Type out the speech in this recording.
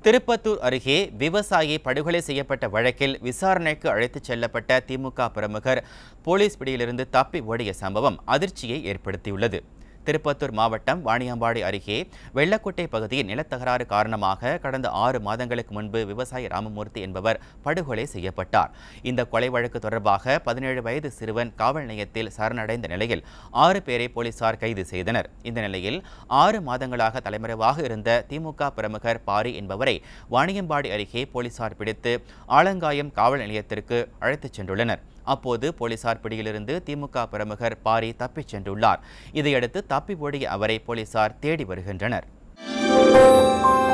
திருப்பத்தூர் அருகே விவசாயி படுகொலை செய்யப்பட்ட வழக்கில் விசாரணைக்கு அழைத்துச் செல்லப்பட்ட திமுக பிரமுகர் போலீஸ் பிடியிலிருந்து தப்பி ஓடிய சம்பவம் அதிர்ச்சியை ஏற்படுத்தியுள்ளது திருப்பத்தூர் மாவட்டம் வாணியம்பாடி அருகே வெள்ளக்கோட்டை பகுதியில் நிலத்தகராறு காரணமாக கடந்த ஆறு மாதங்களுக்கு முன்பு விவசாயி ராமமூர்த்தி என்பவர் படுகொலை செய்யப்பட்டார் இந்த கொலை வழக்கு தொடர்பாக பதினேழு வயது சிறுவன் காவல் நிலையத்தில் சரணடைந்த நிலையில் ஆறு பேரை போலீசார் கைது செய்தனர் இந்த நிலையில் ஆறு மாதங்களாக தலைமறைவாக இருந்த திமுக பிரமுகர் பாரி என்பவரை வாணியம்பாடி அருகே போலீசார் பிடித்து ஆலங்காயம் காவல் நிலையத்திற்கு அழைத்துச் சென்றுள்ளனர் அப்போது போலீசார் பிடியிலிருந்து திமுக பிரமுகர் பாரி தப்பிச் சென்றுள்ளார் இதையடுத்து தப்பி ஓடிய அவரை போலீசார் தேடி வருகின்றனர்